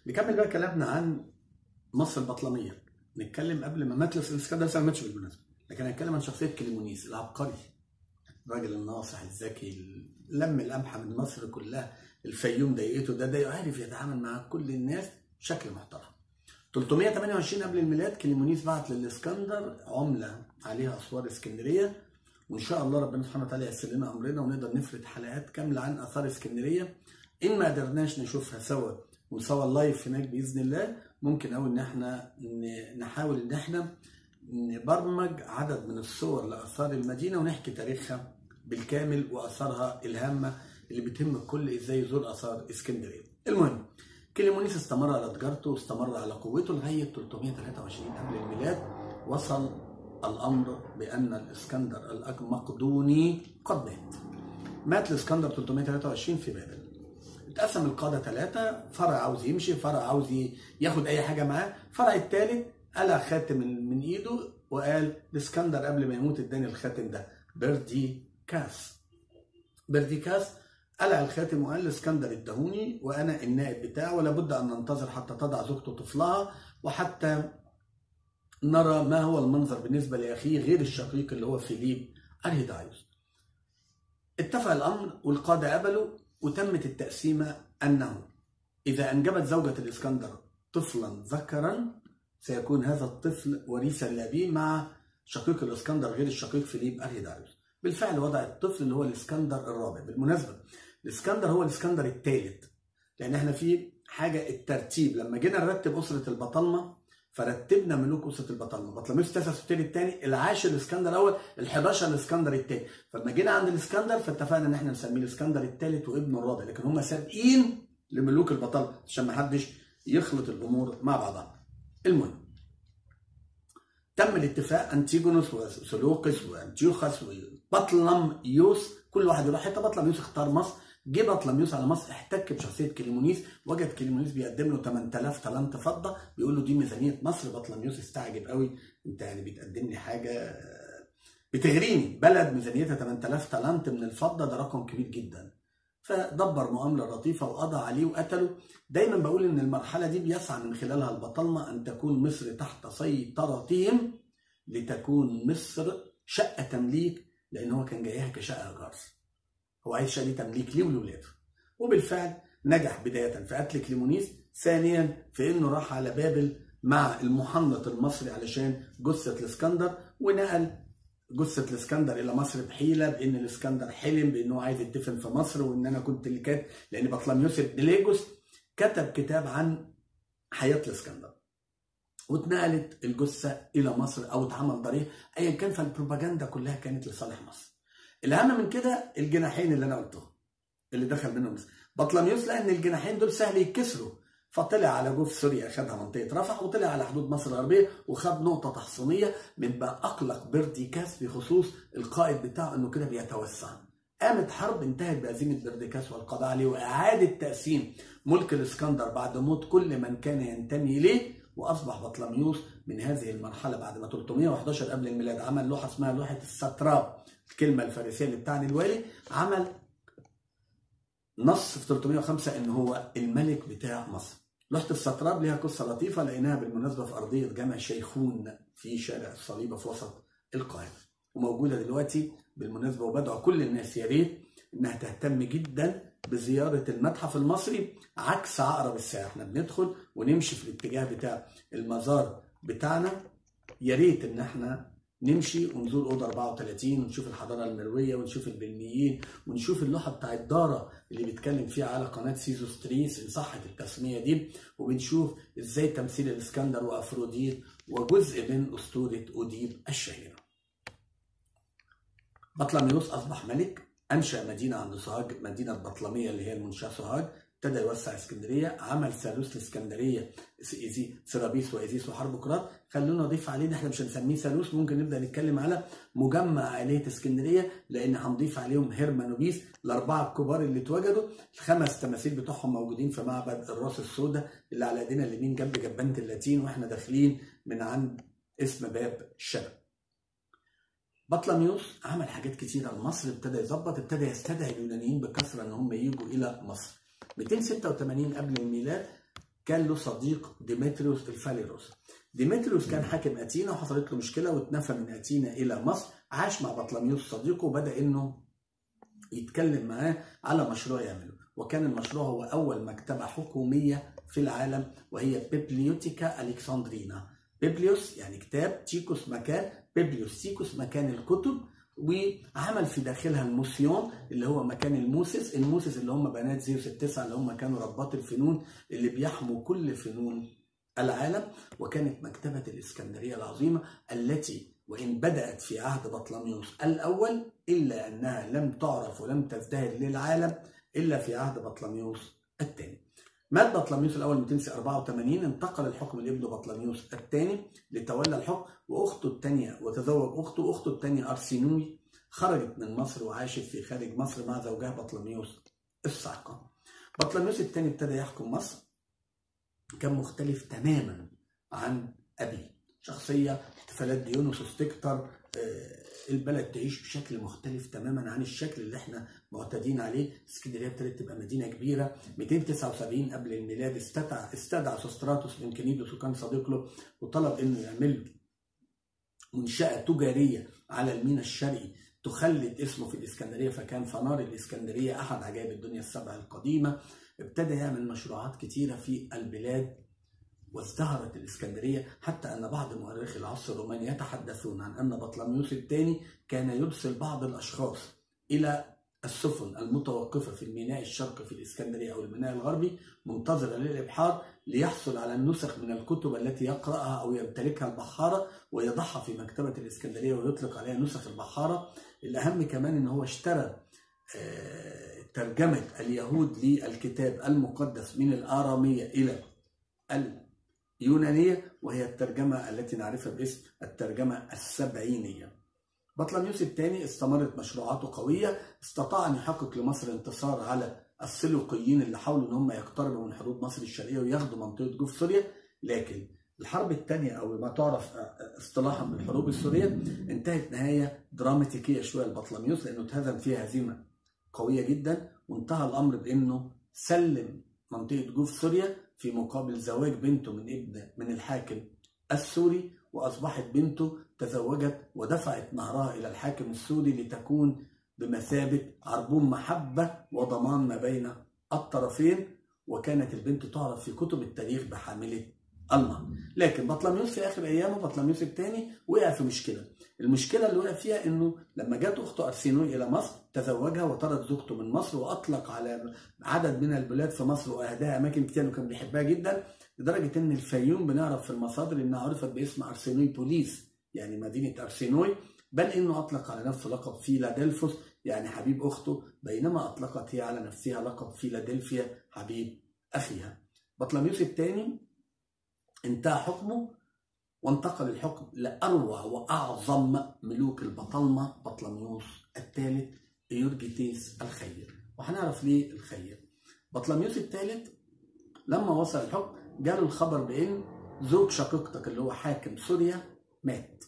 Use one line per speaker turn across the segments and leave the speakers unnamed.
نكمل بقى كلامنا عن مصر البطلميه نتكلم قبل ما ماتلس الاسكندر لسه ما ماتش بالمناسبه لكن هنتكلم عن شخصيه كليمونيس العبقري الراجل الناصح الذكي لم القمحه من مصر كلها الفيوم ضايقته ده ده عارف يتعامل مع كل الناس بشكل محترم 328 قبل الميلاد كليمونيس بعت للاسكندر عمله عليها اسوار اسكندريه وان شاء الله ربنا سبحانه وتعالى ييسر لنا امرنا ونقدر نفرد حلقات كامله عن اثار اسكندريه ان ما قدرناش نشوفها سوا وسوا اللايف هناك باذن الله ممكن قوي ان احنا نحاول ان احنا نبرمج عدد من الصور لاثار المدينه ونحكي تاريخها بالكامل واثارها الهامه اللي بتهم الكل ازاي يزور اثار اسكندريه. المهم كليمونيس استمر على تجارته واستمر على قوته لغايه 323 قبل الميلاد وصل الامر بان الاسكندر المقدوني قد مات. مات الاسكندر 323 في بابل. اتقسم القاده ثلاثه فرع عاوز يمشي فرع عاوز ياخد اي حاجه معاه الفرع الثالث قلع خاتم من ايده وقال الاسكندر قبل ما يموت اداني الخاتم ده بردي كاس بردي كاس قلع الخاتم وقال الاسكندر ادهوني وانا النائب بتاعه ولا بد ان ننتظر حتى تضع زوجته طفلها وحتى نرى ما هو المنظر بالنسبه لاخيه غير الشقيق اللي هو فيليب ارهيدايوس اتفق الامر والقاده قبلوا وتمت التقسيمه انه اذا انجبت زوجه الاسكندر طفلا ذكرا سيكون هذا الطفل وريثا لابيه مع شقيق الاسكندر غير الشقيق فيليب ارهيدايوس بالفعل وضع الطفل اللي هو الاسكندر الرابع بالمناسبه الاسكندر هو الاسكندر الثالث لان احنا في حاجه الترتيب لما جينا نرتب اسره البطالمه فرتبنا ملوك اسره البطالمه بطلميوس التاسع سوتير الثاني العاشر الاسكندر الاول ال11 الاسكندر الثاني فلما جينا عند الاسكندر فاتفقنا ان احنا نسميه الاسكندر الثالث وابنه الرابع لكن هم سابقين لملوك البطالمه عشان ما حدش يخلط الامور مع بعضها المهم تم الاتفاق انتيجونوس وسلوقس وانتيوخس وبطلميوس كل واحد يروح حته بطلميوس اختار مصر جه بطلميوس على مصر احتك بشخصيه كليمونيس وجد كليمونيس بيقدم له 8000 طلنت فضه بيقول له دي ميزانيه مصر بطلميوس استعجب قوي انت يعني بتقدم لي حاجه بتغريني بلد ميزانيتها 8000 طلنت من الفضه ده رقم كبير جدا فدبر مؤامره لطيفه وقضى عليه وقتله دايما بقول ان المرحله دي بيسعى من خلالها البطالمه ان تكون مصر تحت سيطرتهم لتكون مصر شقه تمليك لان هو كان جايها كشقه ايجار هو عايز شقه تمليك ليه ولاولاده وبالفعل نجح بدايه في قتل كليمونيس ثانيا في انه راح على بابل مع المحنط المصري علشان جثه الاسكندر ونقل جثة الاسكندر إلى مصر بحيلة بإن الاسكندر حلم بإنه عايز يدفن في مصر وإن أنا كنت اللي كاتب لأن بطلميوس بليجوس كتب كتاب عن حياة الاسكندر واتنقلت الجثة إلى مصر أو اتعمل ضريح أيا كان فالبروباجندا كلها كانت لصالح مصر. الأهم من كده الجناحين اللي أنا قلتهم اللي دخل منهم مصر. بطلميوس لقى إن الجناحين دول سهل يتكسروا فطلع على جوف سوريا اخذها منطقه رفح وطلع على حدود مصر الغربيه وخد نقطه تحصينيه مما اقلق برديكاس بخصوص القائد بتاعه انه كده بيتوسع. قامت حرب انتهت بهزيمه برديكاس والقضاء عليه واعاده تقسيم ملك الاسكندر بعد موت كل من كان ينتمي اليه واصبح بطلميوس من هذه المرحله بعد ما 311 قبل الميلاد عمل لوحه اسمها لوحه الستراب الكلمه الفارسيه اللي بتعني الوالي عمل نص في 305 ان هو الملك بتاع مصر لوحة الستراب ليها قصة لطيفة لقيناها بالمناسبة في أرضية جامع شيخون في شارع الصليبة في وسط القاهرة وموجودة دلوقتي بالمناسبة وبدعو كل الناس يا ريت إنها تهتم جدا بزيارة المتحف المصري عكس عقرب الساعة احنا بندخل ونمشي في الاتجاه بتاع المزار بتاعنا يا ريت إن احنا نمشي ونزور اوضه 34 ونشوف الحضاره المرويه ونشوف البلميين ونشوف اللوحه بتاع الداره اللي بيتكلم فيها على قناه سيزوستريس ان صحت التسميه دي وبنشوف ازاي تمثيل الاسكندر وافروديت وجزء من اسطوره اوديب الشهيره. بطلميوس اصبح ملك انشا مدينه عند سوهاج مدينه بطلميه اللي هي المنشاه سوهاج ابتدى يوسع اسكندريه عمل ثالوث الاسكندريه إيزي سيرابيس وايزيس وحرب كرات خلونا نضيف عليه احنا مش هنسميه ثالوث ممكن نبدا نتكلم على مجمع آلية اسكندريه لان هنضيف عليهم هيرمانوبيس الاربعه الكبار اللي اتوجدوا الخمس تماثيل بتوعهم موجودين في معبد الراس السوداء اللي على ايدينا اليمين جنب جبانه اللاتين واحنا داخلين من عند اسم باب الشرق بطلميوس عمل حاجات كتيره لمصر ابتدى يظبط ابتدى يستدعي اليونانيين بكثره ان هم يجوا الى مصر 286 قبل الميلاد كان له صديق ديمتريوس الفاليروس ديمتريوس كان حاكم اثينا وحصلت له مشكله واتنفى من اثينا الى مصر عاش مع بطلميوس صديقه وبدا انه يتكلم معاه على مشروع يعمله وكان المشروع هو اول مكتبه حكوميه في العالم وهي بيبليوتيكا الكسندرينا بيبليوس يعني كتاب تيكوس مكان بيبليوس تيكوس مكان الكتب وعمل في داخلها الموسيون اللي هو مكان الموسس الموسس اللي هم بنات زيوس التسعة اللي هم كانوا رباط الفنون اللي بيحموا كل فنون العالم وكانت مكتبة الإسكندرية العظيمة التي وإن بدأت في عهد بطلميوس الأول إلا أنها لم تعرف ولم تزدهر للعالم إلا في عهد بطلميوس الثاني مات بطلميوس الأول 284 انتقل الحكم لابنه بطلميوس الثاني لتولى الحكم وأخته الثانية وتزوج أخته أخته الثانية أرسينوي خرجت من مصر وعاشت في خارج مصر مع زوجها بطلميوس الصعقة بطلميوس الثاني ابتدى يحكم مصر كان مختلف تماما عن أبيه شخصية احتفالات ديونوس وستيكتر البلد تعيش بشكل مختلف تماما عن الشكل اللي احنا معتادين عليه اسكندريه ابتدت تبقى مدينه كبيره 279 قبل الميلاد استدعى استدعى سوستراتوس من كنيدوس وكان صديق له وطلب انه يعمل منشاه تجاريه على الميناء الشرقي تخلد اسمه في الاسكندريه فكان فنار الاسكندريه احد عجائب الدنيا السبع القديمه ابتدى يعمل مشروعات كتيره في البلاد وازدهرت الإسكندرية حتى أن بعض مؤرخي العصر الروماني يتحدثون عن أن بطلميوس الثاني كان يرسل بعض الأشخاص إلى السفن المتوقفة في الميناء الشرقي في الإسكندرية أو الميناء الغربي منتظرة للإبحار ليحصل على النسخ من الكتب التي يقرأها أو يمتلكها البحارة ويضعها في مكتبة الإسكندرية ويطلق عليها نسخ البحارة الأهم كمان أن هو اشترى ترجمة اليهود للكتاب المقدس من الآرامية إلى اليونانية وهي الترجمة التي نعرفها باسم الترجمة السبعينية بطلميوس الثاني استمرت مشروعاته قوية استطاع أن يحقق لمصر انتصار على السلوقيين اللي حاولوا أن هم يقتربوا من حدود مصر الشرقية وياخدوا منطقة جوف سوريا لكن الحرب الثانية أو ما تعرف اصطلاحا بالحروب السورية انتهت نهاية دراماتيكية شوية لبطلميوس لأنه اتهزم فيها هزيمة قوية جدا وانتهى الأمر بأنه سلم منطقة جوف سوريا في مقابل زواج بنته من ابن من الحاكم السوري واصبحت بنته تزوجت ودفعت مهرها الى الحاكم السوري لتكون بمثابه عربون محبه وضمان ما بين الطرفين وكانت البنت تعرف في كتب التاريخ بحامله المهر لكن بطلميوس في اخر ايامه بطلميوس الثاني وقع في مشكله المشكله اللي وقع فيها انه لما جت اخته ارسينوي الى مصر تزوجها وطرد زوجته من مصر واطلق على عدد من البلاد في مصر واهداها اماكن كتير وكان بيحبها جدا لدرجه ان الفيوم بنعرف في المصادر انها عرفت باسم ارسينوي بوليس يعني مدينه ارسينوي بل انه اطلق على نفسه لقب فيلادلفوس يعني حبيب اخته بينما اطلقت هي على نفسها لقب فيلادلفيا حبيب اخيها بطلميوس الثاني انتهى حكمه وانتقل الحكم لأروع وأعظم ملوك البطالمة بطلميوس الثالث إيورجيتيس الخير وهنعرف ليه الخير بطلميوس الثالث لما وصل الحكم جاله الخبر بأن زوج شقيقتك اللي هو حاكم سوريا مات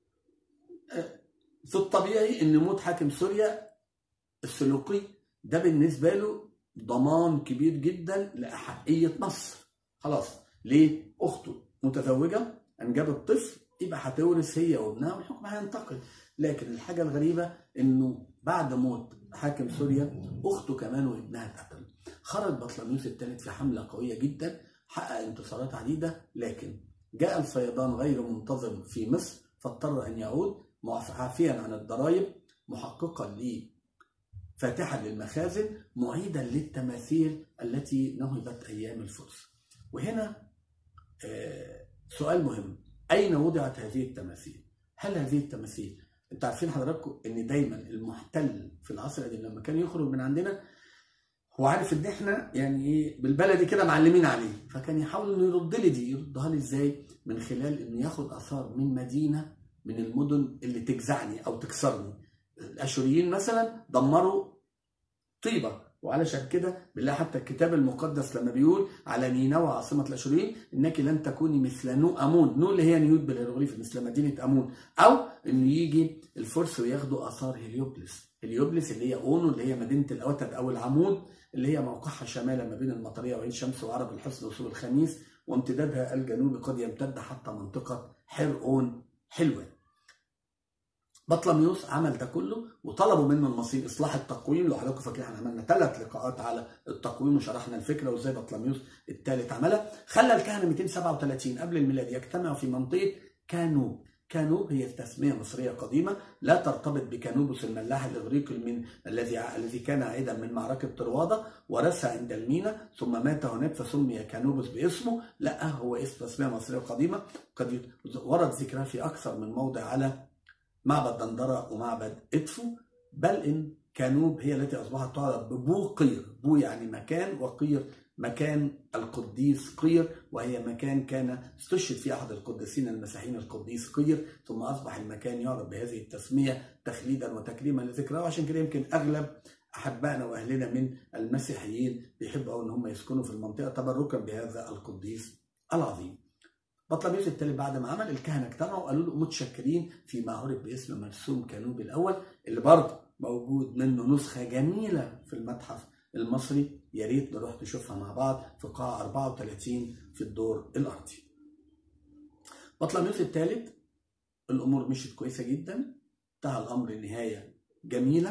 في الطبيعي ان موت حاكم سوريا السلوقي ده بالنسبه له ضمان كبير جدا لاحقيه مصر خلاص ليه اخته متزوجه انجبت طفل يبقى هتورث هي وابنها والحكم هينتقل لكن الحاجه الغريبه انه بعد موت حاكم سوريا اخته كمان وابنها اتقتلوا خرج بطلميوس الثالث في حمله قويه جدا حقق انتصارات عديده لكن جاء الفيضان غير منتظم في مصر فاضطر ان يعود عافيا عن الضرائب محققا لي فاتحا للمخازن معيدا للتماثيل التي نهبت ايام الفرس وهنا سؤال مهم اين وضعت هذه التماثيل هل هذه التماثيل انت عارفين حضراتكم ان دايما المحتل في العصر القديم لما كان يخرج من عندنا هو عارف ان احنا يعني ايه بالبلدي كده معلمين عليه فكان يحاول انه يرد لي دي يردها لي ازاي من خلال انه ياخد اثار من مدينه من المدن اللي تجزعني او تكسرني الاشوريين مثلا دمروا طيبه وعلشان كده بالله حتى الكتاب المقدس لما بيقول على نينوى عاصمه الاشوريين انك لن تكوني مثل نو امون نو اللي هي نيوت بالهيروغليف مثل مدينه امون او انه يجي الفرس وياخدوا اثار هليوبلس هليوبلس اللي هي اونو اللي هي مدينه الاوتد او العمود اللي هي موقعها شمالا ما بين المطريه وعين شمس وعرب الحصن وسوق الخميس وامتدادها الجنوبي قد يمتد حتى منطقه حرقون حلوان. بطلميوس عمل ده كله وطلبوا منه المصير اصلاح التقويم لو حضراتكم فاكرين احنا عملنا ثلاث لقاءات على التقويم وشرحنا الفكره وازاي بطلميوس الثالث عملها خلى الكهنه 237 قبل الميلاد يجتمعوا في منطقه كانوب كانوب هي تسميه مصريه قديمه لا ترتبط بكانوبوس الملاح الاغريقي من الذي الذي كان عائدا من معركه طروادة ورث عند المينا ثم مات هناك فسمي كانوبوس باسمه لا هو اسم تسميه مصريه قديمه قد ورد ذكرها في اكثر من موضع على معبد دندرة ومعبد إدفو بل إن كانوب هي التي أصبحت تعرف ببو قير بو يعني مكان وقير مكان القديس قير وهي مكان كان استشهد فيه أحد القديسين المسيحيين القديس قير ثم أصبح المكان يعرف بهذه التسمية تخليدا وتكريما لذكراه وعشان كده يمكن أغلب أحبائنا وأهلنا من المسيحيين بيحبوا أن هم يسكنوا في المنطقة تبركا بهذا القديس العظيم بطلميوس التالي بعد ما عمل الكهنه اجتمعوا وقالوا له متشكرين فيما عرف باسم مرسوم كانوبي الاول اللي برضه موجود منه نسخه جميله في المتحف المصري يا ريت نروح نشوفها مع بعض في قاعه 34 في الدور الارضي. بطلميوس الثالث الامور مشيت كويسه جدا انتهى الامر نهايه جميله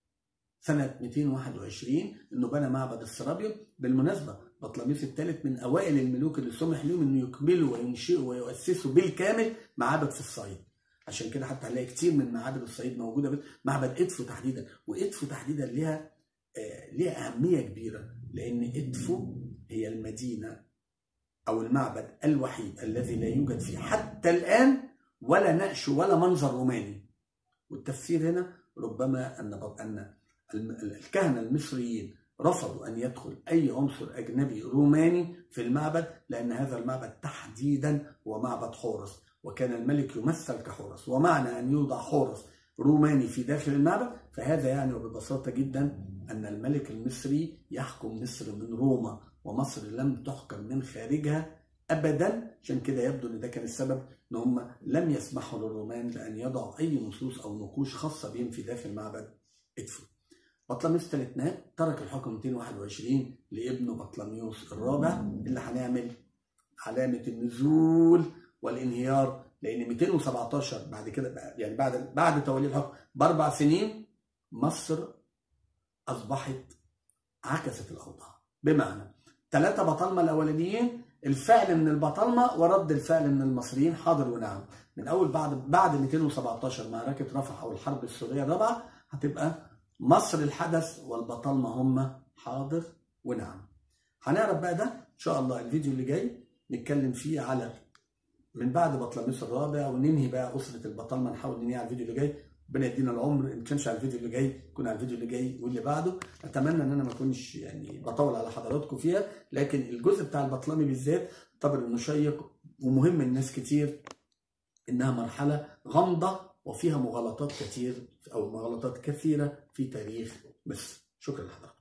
سنه 221 انه بنى معبد السرابيوم بالمناسبه بطلميوس الثالث من اوائل الملوك اللي سمح لهم انه يكملوا وينشئوا ويؤسسوا بالكامل معابد في الصعيد عشان كده حتى هنلاقي كتير من معابد الصعيد موجوده بس معبد ادفو تحديدا وادفو تحديدا ليها آه ليها اهميه كبيره لان ادفو هي المدينه او المعبد الوحيد الذي لا يوجد فيه حتى الان ولا نقش ولا منظر روماني والتفسير هنا ربما ان ان الكهنه المصريين رفضوا أن يدخل أي عنصر أجنبي روماني في المعبد لأن هذا المعبد تحديدا هو معبد حورس وكان الملك يمثل كحورس ومعنى أن يوضع حورس روماني في داخل المعبد فهذا يعني وببساطة جدا أن الملك المصري يحكم مصر من روما ومصر لم تحكم من خارجها ابدا عشان كده يبدو ان ده كان السبب ان هم لم يسمحوا للرومان بان يضعوا اي نصوص او نقوش خاصه بهم في داخل معبد ادفو. بطلميوس الثالث ترك الحكم 221 لابنه بطلميوس الرابع اللي هنعمل علامه النزول والانهيار لان 217 بعد كده يعني بعد بعد تولي الحكم باربع سنين مصر اصبحت عكست الاوضاع بمعنى ثلاثه بطالمه الاولانيين الفعل من البطالمه ورد الفعل من المصريين حاضر ونعم من اول بعد بعد 217 معركه رفح او الحرب السوريه الرابعه هتبقى مصر الحدث والبطالمة هم حاضر ونعم هنعرف بقى ده ان شاء الله الفيديو اللي جاي نتكلم فيه على من بعد بطلميس الرابع وننهي بقى اسره البطالمه نحاول ننهي على الفيديو اللي جاي ربنا يدينا العمر ان كانش على الفيديو اللي جاي يكون على الفيديو اللي جاي واللي بعده اتمنى ان انا ما اكونش يعني بطول على حضراتكم فيها لكن الجزء بتاع البطلمي بالذات طبعا انه شيق ومهم لناس كتير انها مرحله غامضه وفيها مغالطات كتير او مغالطات كثيره في تاريخ مصر شكرا لحضرتك